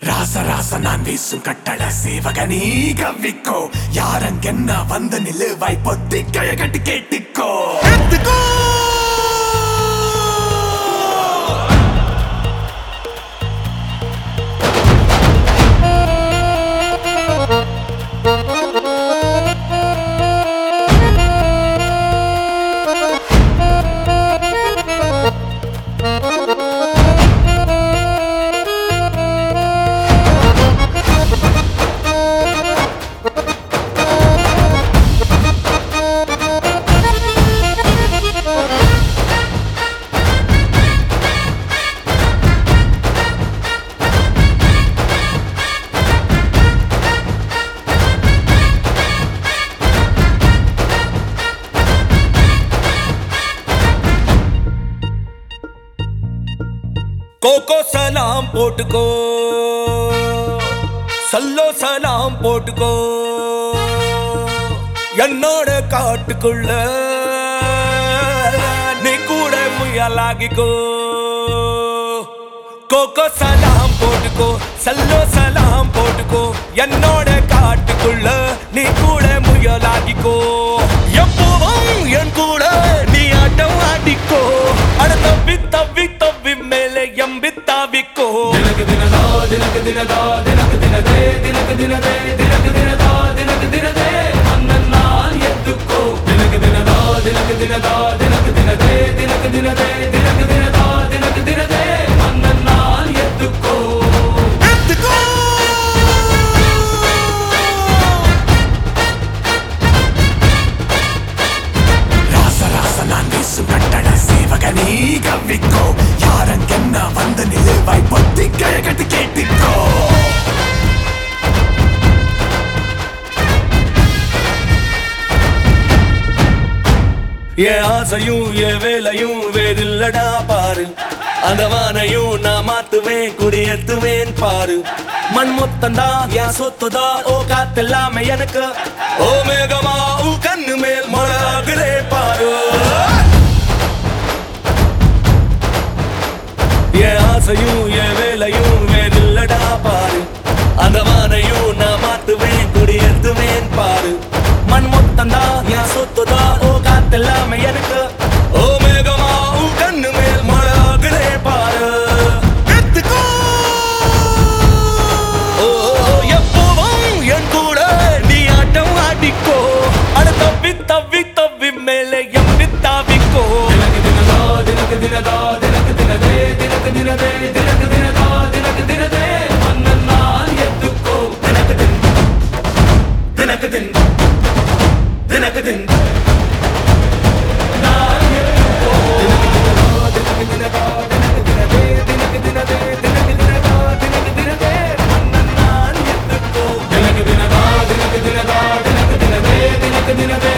ராச ராச நான் வீசும் கட்டளை சேவகனீ கவ்விக்கோ யாரங்கென்ன வந்து நில்லு வாய் பொத்தி கழ கட்டி கேட்டுக்கோ எடுத்துக்கோ கோகோ சலாம் போட்டுக்கோ சல்லோ சலாம் போட்டுக்கோ என்னோட காட்டுக்குள்ள நீ கூட முயலாகிக்கோ கோகோ சலாம் போட்டுக்கோ சல்லோ சலாம் போட்டுக்கோ என்னோட காட்டுக்குள்ள நீ கூட முயலாகிக்கோ எப்பவும் என் கூட நீ ஆட்டம் ஆடிக்கோ அட தப்பி தப்பி தப்பி மேலே எம்பி தாவிக்கோ எடுத்துக்கோ ராச ராச நான் வீசும் கட்டளை சேவகனீ கவ்விக்கோ யாரங்கென்ன வந்து நில்லு வாய் பொத்தி கழ கட்டி கேட்டுக்கோ என் ஆசையும் என் வேலையும் வேறில்லடா பாரு அந்த வானையும் நான் மாத்துவேன் குடியேத்துவேன் பாரு மண் மொத்தந்தா என் சொத்துதா ஓ காத்தெல்லாமே எனக்கு ஓ மேகமா உன் கண்ணு மேல் மழாகுதே பாரு என் ஆசையும் என் வேலையும் வேறில்லடா பாரு அந்த வானையும் நான் மாத்துவேன் குடியேத்துவேன் பாரு மண் மொத்தந்தா என் சொத்துதா ஓ காத்தெல்லாமே எனக்கு ஓ மேகமா உன் கண்ணு மேல் மழாகுதே பாரு எடுத்துக்கோ ஓ எப்பவும் என் கூட நீ ஆட்டம் ஆடிக்கோ அட தப்பி தப்பி தப்பி மேலே எம்பி தாவிக்கோ தினக்கு தின் தினக்கு தின் தினக்கு தினக்கு தினக்கு தினக்கு